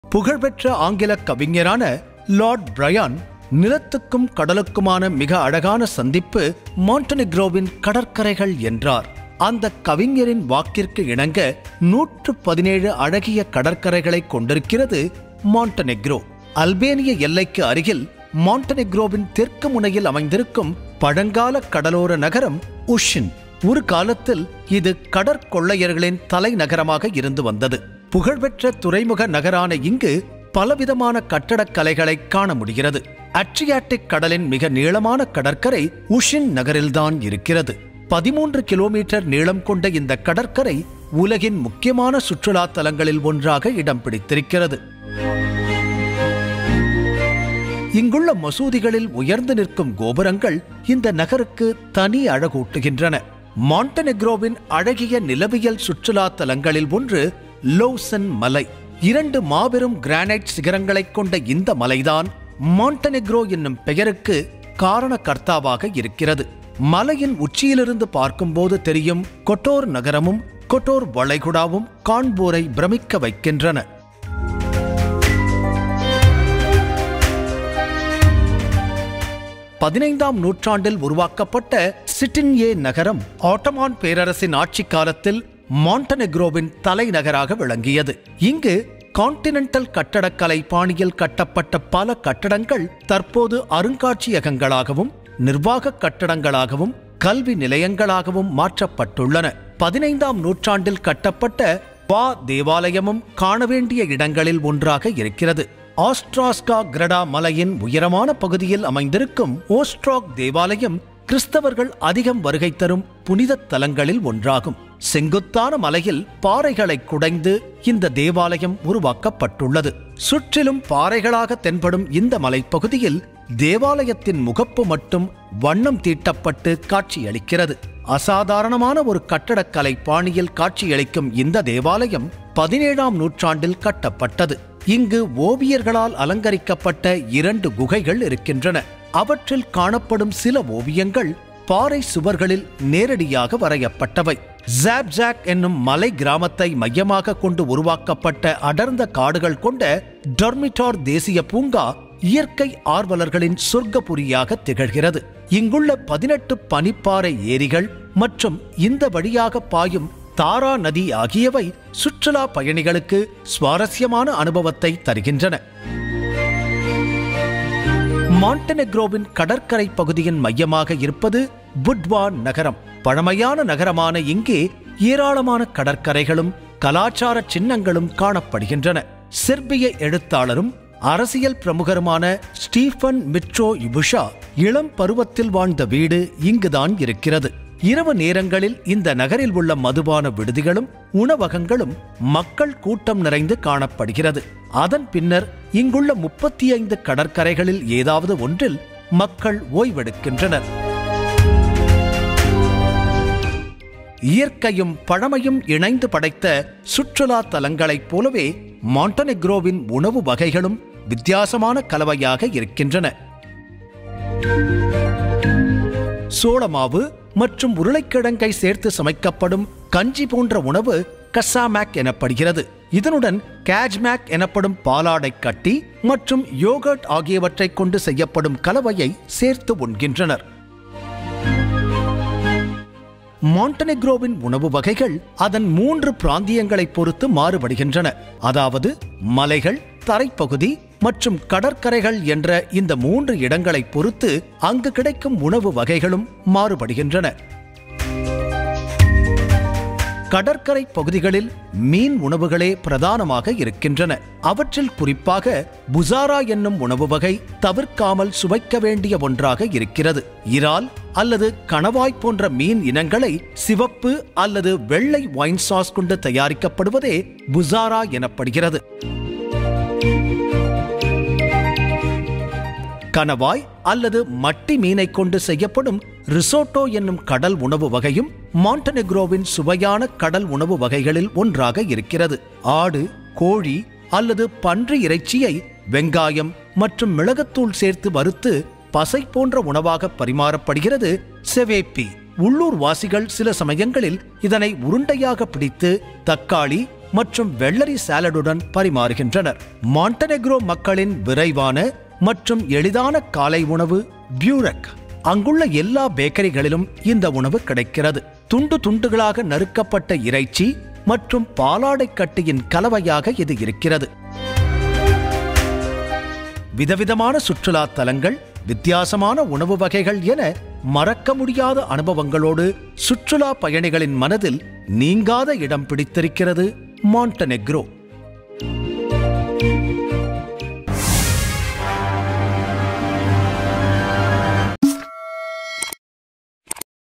புகழ்பெற்ற ஆங்கில கவிஞரான Lord Bryan நிலத்துக்கும் கடலுக்குமான மிக அழகான சந்திப்பு மாண்டனிக்ரோவின் கடற்கரைகள் என்றார் அந்த கவிஞரின் வாக்கிற்கு இணங்க நூற்று பதினேழு அழகிய கடற்கரைகளை கொண்டிருக்கிறது மாண்டனெக்ரோ அல்பேனிய எல்லைக்கு அருகில் மாண்டனெக்ரோவின் தெற்கு முனையில் அமைந்திருக்கும் பழங்கால கடலோர நகரம் உஷின் ஒரு காலத்தில் இது கடற்கொள்ளையர்களின் தலைநகரமாக இருந்து வந்தது புகழ்பெற்ற துறைமுக நகரான இங்கு பலவிதமான கட்டடக்கலைகளை காண முடிகிறது அட்ரியாட்டிக் கடலின் மிக நீளமான கடற்கரை உஷின் நகரில்தான் இருக்கிறது பதிமூன்று கிலோமீட்டர் நீளம் கொண்ட இந்த கடற்கரை உலகின் முக்கியமான சுற்றுலா தலங்களில் ஒன்றாக இடம் பிடித்திருக்கிறது இங்குள்ள மசூதிகளில் உயர்ந்து நிற்கும் கோபுரங்கள் இந்த நகருக்கு தனி அழகூட்டுகின்றன மாண்டனெக்ரோவின் அழகிய நிலவியல் சுற்றுலா தலங்களில் ஒன்று லோசன் மலை இரண்டு மாபெரும் கிரானைட் சிகரங்களைக் கொண்ட இந்த மலைதான் மாண்டனெக்ரோ என்னும் பெயருக்கு காரணகர்த்தாவாக இருக்கிறது மலையின் உச்சியிலிருந்து பார்க்கும்போது தெரியும் கொட்டோர் நகரமும் கொட்டோர் வளைகுடாவும் காண்போரை பிரமிக்க வைக்கின்றன பதினைந்தாம் நூற்றாண்டில் உருவாக்கப்பட்ட சிட்டின்யே நகரம் ஆட்டமான் பேரரசின் ஆட்சி காலத்தில் மாண்டனெக்ரோவின் தலைநகராக விளங்கியது இங்கு கான்டினென்டல் கட்டடக்கலை பாணியில் கட்டப்பட்ட பல கட்டடங்கள் தற்போது அருங்காட்சியகங்களாகவும் நிர்வாக கட்டடங்களாகவும் கல்வி நிலையங்களாகவும் மாற்றப்பட்டுள்ளன பதினைந்தாம் நூற்றாண்டில் கட்டப்பட்ட வா தேவாலயமும் காண வேண்டிய இடங்களில் ஒன்றாக இருக்கிறது ஆஸ்ட்ராஸ்கா கிரடா மலையின் உயரமான பகுதியில் அமைந்திருக்கும் ஓஸ்ட்ராக் தேவாலயம் கிறிஸ்தவர்கள் அதிகம் வருகை தரும் புனித தலங்களில் ஒன்றாகும் செங்குத்தான மலையில் பாறைகளை குடைந்து இந்த தேவாலயம் உருவாக்கப்பட்டுள்ளது சுற்றிலும் பாறைகளாக தென்படும் இந்த மலைப்பகுதியில் தேவாலயத்தின் முகப்பு மட்டும் வண்ணம் தீட்டப்பட்டு காட்சியளிக்கிறது அசாதாரணமான ஒரு கட்டடக்கலை பாணியில் காட்சியளிக்கும் இந்த தேவாலயம் பதினேழாம் நூற்றாண்டில் கட்டப்பட்டது இங்கு ஓவியர்களால் அலங்கரிக்கப்பட்ட இரண்டு குகைகள் இருக்கின்றன அவற்றில் காணப்படும் சில ஓவியங்கள் பாறை சுவர்களில் நேரடியாக வரையப்பட்டவை ஜாப்ஜாக் என்னும் மலை கிராமத்தை மையமாக கொண்டு உருவாக்கப்பட்ட அடர்ந்த காடுகள் கொண்ட டொர்மிட்டார் தேசிய பூங்கா இயற்கை ஆர்வலர்களின் சொர்க்கபுரியாக திகழ்கிறது இங்குள்ள பதினெட்டு பனிப்பாறை ஏரிகள் மற்றும் இந்த வழியாக பாயும் தாரா நதி ஆகியவை சுற்றுலா பயணிகளுக்கு சுவாரஸ்யமான அனுபவத்தை தருகின்றன மாண்டனெக்ரோவின் கடற்கரை பகுதியின் மையமாக இருப்பது புட்வான் நகரம் பழமையான நகரமான இங்கே ஏராளமான கடற்கரைகளும் கலாச்சார சின்னங்களும் காணப்படுகின்றன செர்பிய எழுத்தாளரும் அரசியல் பிரமுகருமான ஸ்டீஃபன் மிட்ரோ இபுஷா இளம் பருவத்தில் வாழ்ந்த வீடு இங்குதான் இருக்கிறது இரவு நேரங்களில் இந்த நகரில் உள்ள மதுபான விடுதிகளும் உணவகங்களும் மக்கள் கூட்டம் நிறைந்து காணப்படுகிறது அதன் பின்னர் இங்குள்ள முப்பத்தி ஐந்து கடற்கரைகளில் ஏதாவது ஒன்றில் மக்கள் ஓய்வெடுக்கின்றனர் இயற்கையும் பழமையும் இணைந்து படைத்த சுற்றுலா தலங்களைப் போலவே மாண்டனெக்ரோவின் உணவு வகைகளும் வித்தியாசமான கலவையாக இருக்கின்றன சோளமாவு மற்றும் உருளைக்கிழங்கை சேர்த்து சமைக்கப்படும் கஞ்சி போன்ற உணவு கசாமேக் எனப்படுகிறது இதனுடன் கேஜ்மேக் எனப்படும் பாலாடை கட்டி மற்றும் யோகர்ட் ஆகியவற்றை கொண்டு செய்யப்படும் கலவையை சேர்த்து உண்கின்றனர் மாண்டனெக்ரோவின் உணவு வகைகள் அதன் மூன்று பிராந்தியங்களை பொறுத்து மாறுபடுகின்றன அதாவது மலைகள் தரைப்பகுதி மற்றும் கடற்கரைகள் என்ற இந்த மூன்று இடங்களை பொறுத்து அங்கு கிடைக்கும் உணவு வகைகளும் மாறுபடுகின்றன கடற்கரை பகுதிகளில் மீன் உணவுகளே பிரதானமாக இருக்கின்றன அவற்றில் குறிப்பாக புசாரா என்னும் உணவு வகை தவிர்க்காமல் சுவைக்க வேண்டிய ஒன்றாக இருக்கிறது இறால் அல்லது கணவாய் போன்ற மீன் இனங்களை சிவப்பு அல்லது வெள்ளை ஒயின் சாஸ் கொண்டு தயாரிக்கப்படுவதே புசாரா எனப்படுகிறது கணவாய் அல்லது மட்டி மீனை கொண்டு செய்யப்படும் ரிசோட்டோ என்னும் கடல் உணவு வகையும் மாண்டனெக்ரோவின் சுவையான கடல் உணவு வகைகளில் ஒன்றாக இருக்கிறது ஆடு கோழி அல்லது பன்றி இறைச்சியை வெங்காயம் மற்றும் மிளகுத்தூள் சேர்த்து வறுத்து பசை போன்ற உணவாக பரிமாறப்படுகிறது செவேப்பி உள்ளூர் வாசிகள் சில சமயங்களில் இதனை உருண்டையாக பிடித்து தக்காளி மற்றும் வெள்ளரி சாலடுடன் பரிமாறுகின்றனர் மாண்டனெக்ரோ மக்களின் விரைவான மற்றும் எளிதான காலை உணவு பியூரக் அங்குள்ள எல்லா பேக்கரிகளிலும் இந்த உணவு கிடைக்கிறது துண்டு துண்டுகளாக நறுக்கப்பட்ட இறைச்சி மற்றும் பாலாடை கட்டியின் கலவையாக இது இருக்கிறது விதவிதமான சுற்றுலா தலங்கள் வித்தியாசமான உணவு வகைகள் என மறக்க முடியாத அனுபவங்களோடு சுற்றுலா பயணிகளின் மனதில் நீங்காத இடம் பிடித்திருக்கிறது மாண்டனெக்ரோ